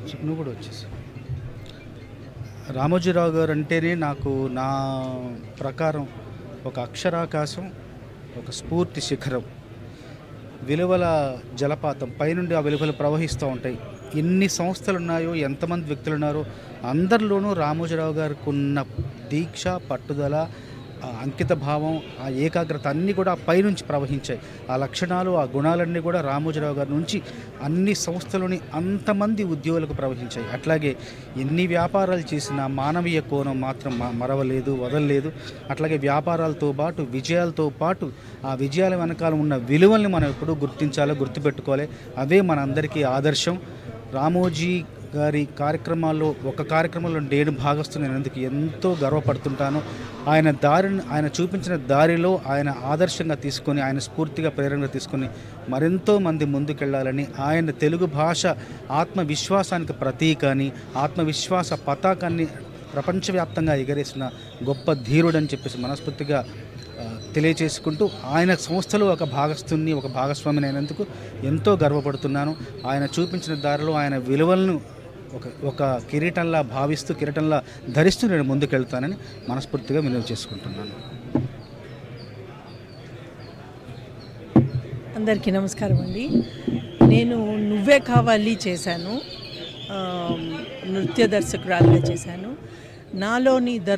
నువ్వు కూడా వచ్చేసి రామోజీరావు గారు అంటేనే నాకు నా ప్రకారం ఒక అక్షరాకాశం ఒక స్ఫూర్తి శిఖరం విలువల జలపాతం పైనుండి ఆ విలువలు ప్రవహిస్తూ ఉంటాయి ఎన్ని సంస్థలు ఉన్నాయో ఎంతమంది వ్యక్తులు ఉన్నారో అందరిలోనూ రామోజీరావు గారికి ఉన్న దీక్ష పట్టుదల ఆ అంకిత భావం ఆ ఏకాగ్రత అన్నీ కూడా ఆ పైనుంచి ప్రవహించాయి ఆ లక్షణాలు ఆ గుణాలన్నీ కూడా రామోజీరావు గారి నుంచి అన్ని సంస్థలోని అంతమంది ఉద్యోగులకు ప్రవహించాయి అట్లాగే ఎన్ని వ్యాపారాలు చేసినా మానవీయ కోణం మాత్రం మ- మరవలేదు వదలలేదు అట్లాగే వ్యాపారాలతో పాటు విజయాలతో పాటు ఆ విజయాల వెనకాల ఉన్న విలువల్ని మనం ఎప్పుడూ గుర్తించాలో గుర్తుపెట్టుకోవాలి అవే మనందరికీ ఆదర్శం రామోజీ గారి కార్యక్రమాల్లో ఒక కార్యక్రమంలో నేను భాగస్తున్నందుకు ఎంతో గర్వపడుతుంటాను ఆయన దారిని ఆయన చూపించిన దారిలో ఆయన ఆదర్శంగా తీసుకొని ఆయన స్ఫూర్తిగా ప్రేరణగా తీసుకొని మరెంతో మంది ముందుకెళ్ళాలని ఆయన తెలుగు భాష ఆత్మవిశ్వాసానికి ప్రతీక అని ఆత్మవిశ్వాస పతాకాన్ని ప్రపంచవ్యాప్తంగా ఎగరేసిన గొప్ప ధీరుడని చెప్పేసి మనస్ఫూర్తిగా ఆ, తెలియచేసుకుంటూ ఆయన సంస్థలో ఒక భాగస్తుని ఒక భాగస్వామిని అయినందుకు ఎంతో గర్వపడుతున్నాను ఆయన చూపించిన దారిలో ఆయన విలువలను ఒక ఒక కిరీటంలా భావిస్తూ కిరీటంలా ధరిస్తూ నేను ముందుకెళ్తానని మనస్ఫూర్తిగా వినియోగ చేసుకుంటున్నాను అందరికీ నమస్కారం అండి నేను నువ్వే కావాలి చేశాను ఆ, నృత్య దర్శకురాలుగా చేశాను నాలోని దర్